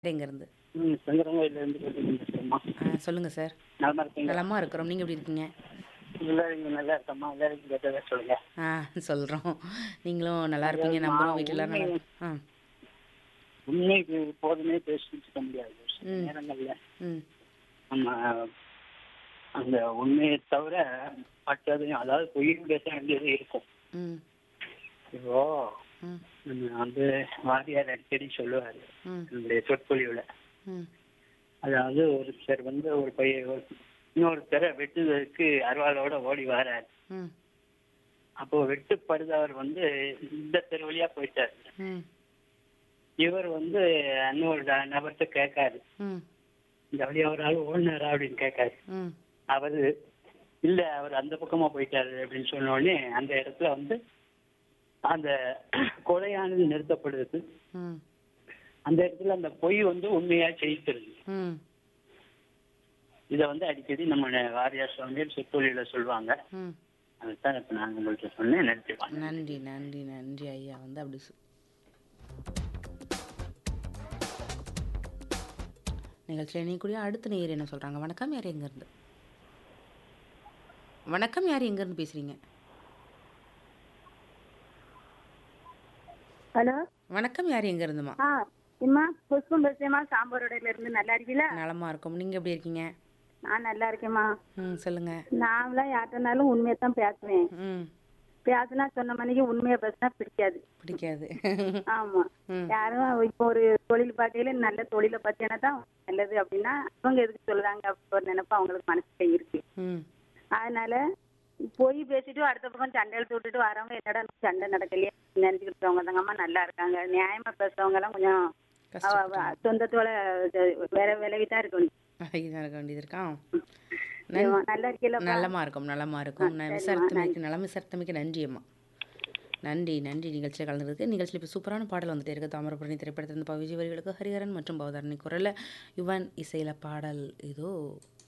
எங்கேருந்து ம் சங்கரங்கோயிலேருந்து பேசுகிறேம்மா ஆ சொல்லுங்கள் சார் நலமா இருக்கீங்களா நலமா இருக்கிறோம் நீங்கள் எப்படி இருக்கீங்க எல்லாரும் இங்கே நல்லா இருக்கம்மா எல்லாரும் கேட்டதாக சொல்லுங்க ஆ சொல்கிறோம் நீங்களும் நல்லா இருப்பீங்க நம்புகிறோம் வீட்டில் நல்லா ஆ உண்மைக்கு போதுமே பேசிட்டு இருக்க முடியாது சில ம். நேரங்களில் ம் நம்ம அந்த உண்மையை தவிர மற்றதையும் அதாவது பொய்யும் பேச வேண்டியது இருக்கும் ம் இப்போ ம் நம்ம வந்து வாரியார் அடிக்கடி சொல்லுவார் ம் நம்முடைய சொற்பொழிவில் ம் அதாவது ஒருத்தர் வந்து ஒரு பைய ஒரு- இன்னொருத்தரை வெட்டுவதற்கு அருவாளோட ஓடி வரார் ம் அப்போ வெட்டுப்படுதவர் வந்து இந்த தெரு வழியா போயிட்டார் ம் இவர் வந்து இன்னொரு ட- நபர்கிட்ட கேட்காரு ம் இந்த வழியா ஒரு ஆள் ஓடினாரா அப்படின்னு கேட்காரு ம் அவரு இல்ல அவர் அந்த பக்கமா போயிட்டாரு அப்படின்னு சொன்ன உடனே அந்த இடத்துல வந்து அந்த கொலையானது நிறுத்தப்படுது ம் அந்த இடத்துல அந்த பொய் வந்து உண்மையா ஜெயிச்சிருது ம் இதை வந்து அடிக்கடி நம்ம ந- வாரியார் சுவாமி சொற்பொழியில சொல்லுவாங்க ம் அதுதான் இப்ப நான் உங்கள்கிட்ட சொன்னேன் நிறுத்திப்பாங்க நன்றி நன்றி நன்றி ஐயா வந்து அப்படி சொ- நிகழ்ச்சியில் இணையக்கூடிய அடுத்த நேயர் என்ன சொல்கிறாங்க வணக்கம் யார் எங்கேருந்து வணக்கம் யார் எங்கேருந்து பேசுகிறீங்க ஹலோ வணக்கம் யார் எங்கேருந்துமா ஆ இம்மா புஷ்பம் பேசுறேம்மா சாம்பாரோடையில இருந்து நல்லா இருக்கீங்களா நலமா இருக்கும் நீங்கள் எப்படி இருக்கீங்க நான் நல்லா இருக்கேம்மா ம் சொல்லுங்கள் நான்லாம் யார்கிட்டனாலும் உண்மையை தான் பேசுவேன் ம் பேசினா சொன்ன மணிக்கு உண்மையை பேசினா பிடிக்காது பிடிக்காது ஆமா ம். யாரும் இப்போ ஒரு தொழில் பார்க்கையில நல்ல தொழிலை பார்த்தீங்கன்னா தான் நல்லது அப்படின்னா அவங்க எதுக்கு சொல்றாங்க அப்படி ஒரு நினைப்பு அவங்களுக்கு மனசுல இருக்கு ம் அதனால போய் பேசிட்டு அடுத்த பக்கம் சண்டை இழுத்து விட்டுட்டு வரவங்க என்னடா சண்டை நடக்கலையே நினைச்சுக்கிட்டு இருக்கவங்க தாங்கம்மா நல்லா இருக்காங்க நியாயமா பேசுறவங்க எல்லாம் கொஞ்சம் அவ- அவ சொந்தத்தோட இது வேற விலகி தான் இருக்கணும் இதாக இருக்க வேண்டியது இருக்கா நல்லா இருக்கீங்களா நலமா இருக்கும் நலமா இருக்கும் நான் விசாரித்தமைக்கு நலம் விசாரித்தமைக்கு நன்றி அம்மா நன்றி நன்றி நிகழ்ச்சியில் கலந்துருக்கு நிகழ்ச்சியில் இப்போ சூப்பரான பாடல் வந்துட்டே இருக்கு தாமிரபரணி திரைப்படத்திலிருந்து பவிஜி வரிகளுக்கு ஹரிஹரன் மற்றும் பவதாரணி குரலில் யுவன் இசையில பாடல் இதோ